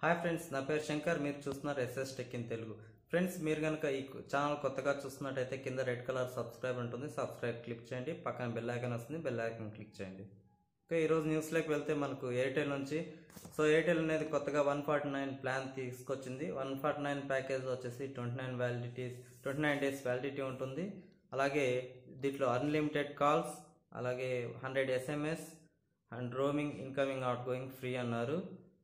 hi friends నా పేరు శంకర్ మీరు చూస్తున్నారు SS tech in Telugu friends మీరు కనుక ఈ ఛానల్ కొత్తగా చూస్తున్నట్టయితే కింద రెడ్ కలర్ సబ్స్క్రైబ్ ఉంటుంది సబ్స్క్రైబ్ క్లిక్ చేయండి పక్కన బెల్ ఐకాన్ వస్తుంది బెల్ ఐకాన్ క్లిక్ చేయండి ఓకే ఈరోజు న్యూస్లోకి వెళ్తే మనకు ఎయిర్టెల్ నుంచి సో ఎయిర్టెల్ అనేది కొత్తగా వన్ ఫార్టీ నైన్ ప్లాన్ తీసుకొచ్చింది వన్ ఫార్టీ నైన్ ప్యాకేజ్ వచ్చేసి twenty nine validities twenty nine days validity ఉంటుంది అలాగే దీంట్లో అన్లిమిటెడ్ కాల్స్ అలాగే hundred SMS and roaming incoming outgoing free అన్నారు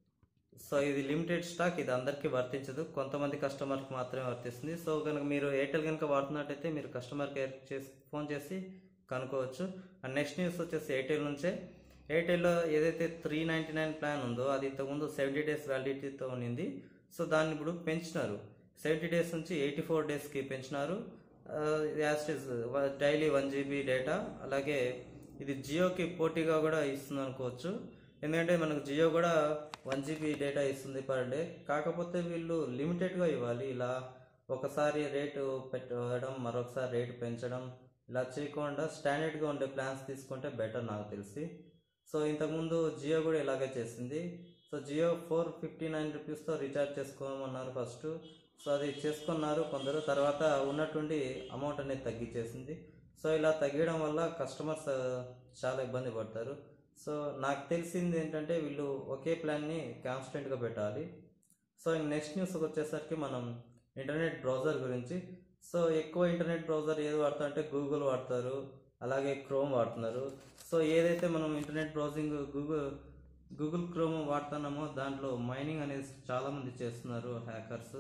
సో ఇది లిమిటెడ్ స్టాక్ ఇది అందరికీ వర్తించదు కొంతమంది కస్టమర్కి మాత్రమే వర్తిస్తుంది సో కనుక మీరు ఎయిర్టెల్ కనుక వాడుతున్నట్టయితే మీరు కస్టమర్ కేర్ చేసి ఫోన్ చేసి కనుక్కోవచ్చు అండ్ నెక్స్ట్ న్యూస్ వచ్చేసి ఎయిర్టెల్ నుంచే ఎయిర్టెల్లో ఏదైతే త్రీ నైంటీ నైన్ ప్లాన్ ఉందో అది ఇంతకుముందు సెవెంటీ డేస్ వ్యాలిడిటీతో ఉన్నింది సో దాన్ని ఇప్పుడు పెంచినారు సెవెంటీ డేస్ నుంచి ఎయిటీ ఫోర్ డేస్కి పెంచినారు as is daily one GB data అలాగే ఇది జియోకి పోటీగా కూడా ఇస్తుంది అనుకోవచ్చు ఎందుకంటే మనకు జియో కూడా వన్ జీబీ డేటా ఇస్తుంది పర్ డే కాకపోతే వీళ్ళు లిమిటెడ్గా ఇవ్వాలి ఇలా ఒకసారి రేటు పెట్టడం మరొకసారి రేటు పెంచడం ఇలా చేయకుండా స్టాండర్డ్గా ఉండే ప్లాన్స్ తీసుకుంటే బెటర్ నాకు తెలిసి సో ఇంతకుముందు జియో కూడా ఇలాగే చేసింది so Jio four fifty nine రూపీస్తో రీఛార్జ్ చేసుకోమన్నారు ఫస్ట్ సో అది చేసుకున్నారు కొందరు తర్వాత ఉన్నట్టుండి అమౌంట్ అనేది తగ్గించేసింది సో ఇలా తగ్గడం వల్ల కస్టమర్స్ చాలా ఇబ్బంది పడతారు సో నాకు తెలిసింది ఏంటంటే వీళ్ళు ఒకే ప్లాన్ని కాన్స్టెంట్గా పెట్టాలి సో నెక్స్ట్ న్యూస్ వచ్చేసరికి మనం ఇంటర్నెట్ బ్రౌజర్ గురించి సో ఎక్కువ ఇంటర్నెట్ బ్రౌజర్ ఏది వాడతారంటే గూగుల్ వాడతారు అలాగే క్రోమ్ వాడుతున్నారు సో ఏదైతే మనం internet browsing Google Google Chrome వాడుతున్నామో దాంట్లో మైనింగ్ అనేది చాలామంది చేస్తున్నారు హ్యాకర్స్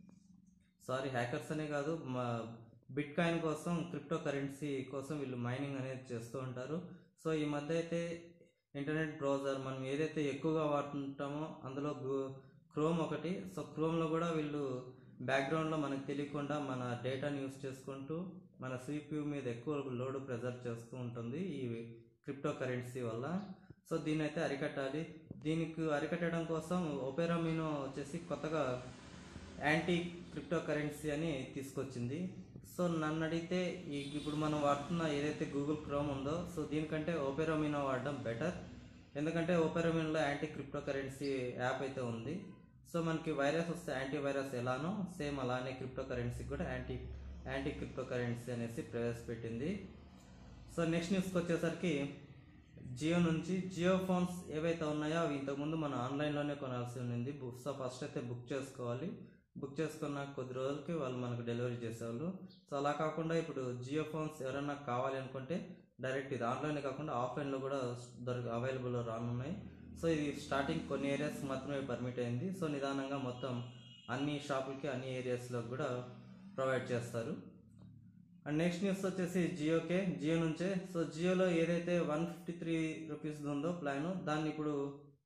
సారీ హ్యాకర్స్ అనే కాదు మా బిట్ కాయిన్ కోసం క్రిప్టో కరెన్సీ కోసం వీళ్ళు మైనింగ్ అనేది చేస్తూ ఉంటారు సో ఈ మధ్య అయితే ఇంటర్నెట్ బ్రౌజర్ మనం ఏదైతే ఎక్కువగా వాడుతుంటామో అందులో క్రోమ్ ఒకటి సో క్రోమ్లో కూడా వీళ్ళు బ్యాక్గ్రౌండ్లో మనకు తెలియకుండా మన డేటాని యూస్ చేసుకుంటూ మన సిపియు మీద ఎక్కువ లోడ్ ప్రెజర్ చేస్తూ ఉంటుంది ఈ క్రిప్టో కరెన్సీ వల్ల సో దీన్ని అయితే అరికట్టాలి దీనికి అరికట్టడం కోసం ఒపెరామినో వచ్చేసి కొత్తగా యాంటీ క్రిప్టో కరెన్సీ అని తీసుకొచ్చింది సో నన్ను అడిగితే ఈ ఇప్పుడు మనం వాడుతున్న ఏదైతే గూగుల్ క్రోమ్ ఉందో సో దీనికంటే ఓపెరోమినో వాడడం బెటర్ ఎందుకంటే ఓపెరోమినోలో యాంటీ క్రిప్టో కరెన్సీ యాప్ అయితే ఉంది సో మనకి వైరస్ వస్తే యాంటీ వైరస్ ఎలానో సేమ్ అలానే క్రిప్టో కరెన్సీ కూడా యాంటీ యాంటీ క్రిప్టో కరెన్సీ అనేసి ప్రవేశపెట్టింది సో నెక్స్ట్ న్యూస్కి వచ్చేసరికి జియో నుంచి జియో ఫోన్స్ ఏవైతే ఉన్నాయో అవి ఇంతకుముందు మనం ఆన్లైన్లోనే కొనాల్సి ఉంది బుక్ సో ఫస్ట్ అయితే బుక్ చేసుకోవాలి బుక్ చేసుకున్న కొద్ది రోజులకి వాళ్ళు మనకు డెలివరీ చేసేవాళ్ళు సో అలా కాకుండా ఇప్పుడు జియో ఫోన్స్ ఎవరైనా కావాలి అనుకుంటే డైరెక్ట్ ఇది ఆన్లైన్ కాకుండా ఆఫ్లైన్లో కూడా దొరికి అవైలబుల్ రానున్నాయి సో ఇది స్టార్టింగ్ కొన్ని ఏరియాస్ మాత్రమే పర్మిట్ అయింది సో నిదానంగా మొత్తం అన్ని షాపులకి అన్ని ఏరియాస్లో కూడా ప్రొవైడ్ చేస్తారు అండ్ నెక్స్ట్ న్యూస్ వచ్చేసి జియోకే జియో నుంచే సో జియోలో ఏదైతే వన్ ఫిఫ్టీ త్రీ రూపీస్ ఉందో ప్లాన్ దాన్ని ఇప్పుడు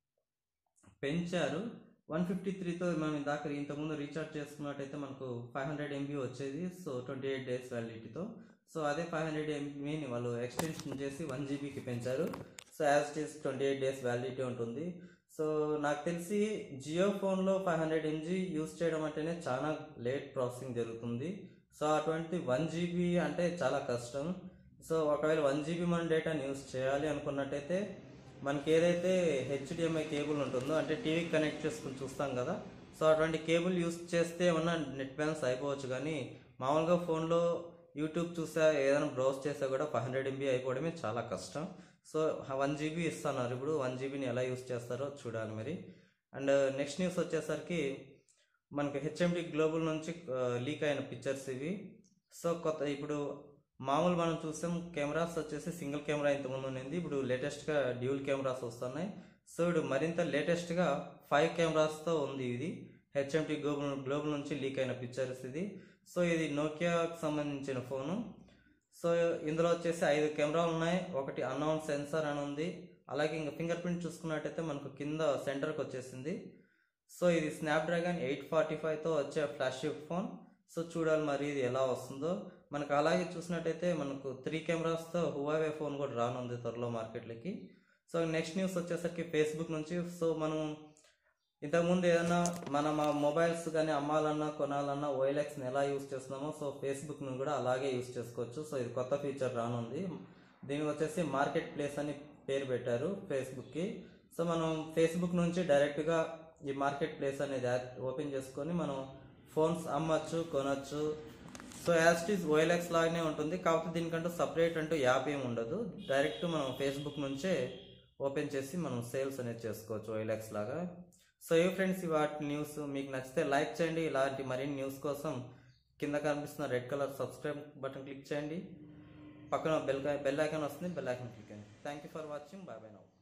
పెంచారు వన్ ఫిఫ్టీ త్రీతో మనం ఇందాక ఇంతకుముందు రీఛార్జ్ చేసుకున్నట్టయితే మనకు ఫైవ్ హండ్రెడ్ ఎంబీ వచ్చేది సో ట్వంటీ ఎయిట్ డేస్ వ్యాలిడిటీతో సో అదే ఫైవ్ హండ్రెడ్ ఎంబీని వాళ్ళు ఎక్స్టెన్షన్ చేసి వన్ జీబీకి పెంచారు so as it is twenty eight days validity ఉంటుంది సో నాకు తెలిసి జియో ఫోన్లో ఫైవ్ హండ్రెడ్ ఎంజీ యూస్ చేయడం అంటేనే చాలా లేట్ ప్రాసెసింగ్ జరుగుతుంది సో అటువంటి వన్ జీబీ అంటే చాలా కష్టం సో ఒకవేళ వన్ జీబీ మన డేటాని యూస్ చేయాలి అనుకున్నట్టయితే మనకి ఏదైతే హెచ్డిఎంఐ కేబుల్ ఉంటుందో అంటే టీవీకి కనెక్ట్ చేసుకుని చూస్తాం కదా సో అటువంటి కేబుల్ యూస్ చేస్తే ఏమన్నా నెట్ బ్యాలెన్స్ అయిపోవచ్చు కానీ మామూలుగా ఫోన్లో యూట్యూబ్ చూసా ఏదైనా బ్రౌజ్ చేసా కూడా ఫైవ్ హండ్రెడ్ ఎంబీ అయిపోవడమే చాలా కష్టం సో వన్ జీబీ ఇస్తున్నారు ఇప్పుడు వన్ జీబీని ఎలా యూస్ చేస్తారో చూడాలి మరి అండ్ నెక్స్ట్ న్యూస్ వచ్చేసరికి మనకి హెచ్ఎండి గ్లోబల్ నుంచి లీక్ అయిన పిక్చర్స్ ఇవి సో కొత్త ఇప్పుడు మామూలు మనం చూసాం కెమెరాస్ వచ్చేసి సింగిల్ కెమెరా ఇంతకుముందు ఉన్నింది ఇప్పుడు లేటెస్ట్గా డ్యూల్ కెమెరాస్ వస్తున్నాయి సో ఇప్పుడు మరింత లేటెస్ట్గా ఫైవ్ కెమెరాస్తో ఉంది ఇది హెచ్ఎంటి గ్లోబల్ గ్లోబల్ నుంచి లీక్ అయిన పిక్చర్స్ ఇది సో ఇది నోకియాకి సంబంధించిన ఫోను సో ఇందులో వచ్చేసి ఐదు కెమెరాలు ఉన్నాయి ఒకటి అన్నౌన్ సెన్సార్ అని ఉంది అలాగే ఇంకా ఫింగర్ ప్రింట్ చూసుకున్నట్టయితే మనకు కింద సెంటర్కి వచ్చేసింది సో ఇది స్నాప్డ్రాగన్ ఎయిట్ ఫార్టీ ఫైవ్తో వచ్చే ఫ్లాగ్షిప్ ఫోన్ సో చూడాలి మరి ఇది ఎలా వస్తుందో మనకు అలాగే చూసినట్టయితే మనకు త్రీ కెమెరాస్తో హువావే ఫోన్ కూడా రానుంది త్వరలో మార్కెట్లకి సో నెక్స్ట్ న్యూస్ వచ్చేసరికి ఫేస్బుక్ నుంచి సో మనం ఇంతకుముందు ఏదైనా మన మా మొబైల్స్ కానీ అమ్మాలన్నా కొనాలన్నా ఓఎల్ఎక్స్ని ఎలా యూస్ చేస్తున్నామో సో ఫేస్బుక్ను కూడా అలాగే యూస్ చేసుకోవచ్చు సో ఇది కొత్త ఫీచర్ రానుంది దీనికి వచ్చేసి మార్కెట్ ప్లేస్ అని పేరు పెట్టారు ఫేస్బుక్కి సో మనం ఫేస్బుక్ నుంచి డైరెక్ట్గా ఈ మార్కెట్ ప్లేస్ అనేది యాప్ ఓపెన్ చేసుకొని మనం ఫోన్స్ అమ్మచ్చు కొనచ్చు సో యాజ్ ఈజ్ ఓఎల్ఎక్స్ లాగానే ఉంటుంది కాకపోతే దీనికంటూ సపరేట్ అంటూ యాప్ ఏమి ఉండదు డైరెక్ట్ మనం ఫేస్బుక్ నుంచే ఓపెన్ చేసి మనం సేల్స్ అనేది చేసుకోవచ్చు ఓఎల్ఎక్స్ లాగా సో ఏ ఫ్రెండ్స్ వాటి న్యూస్ మీకు నచ్చితే లైక్ చేయండి ఇలాంటి మరిన్ని న్యూస్ కోసం కింద కనిపిస్తున్న red colour subscribe button click చేయండి పక్కన బెల్ బెల్ ఐకాన్ వస్తుంది బెల్ ఐకాన్ క్లిక్ చేయండి thank you for watching bye bye now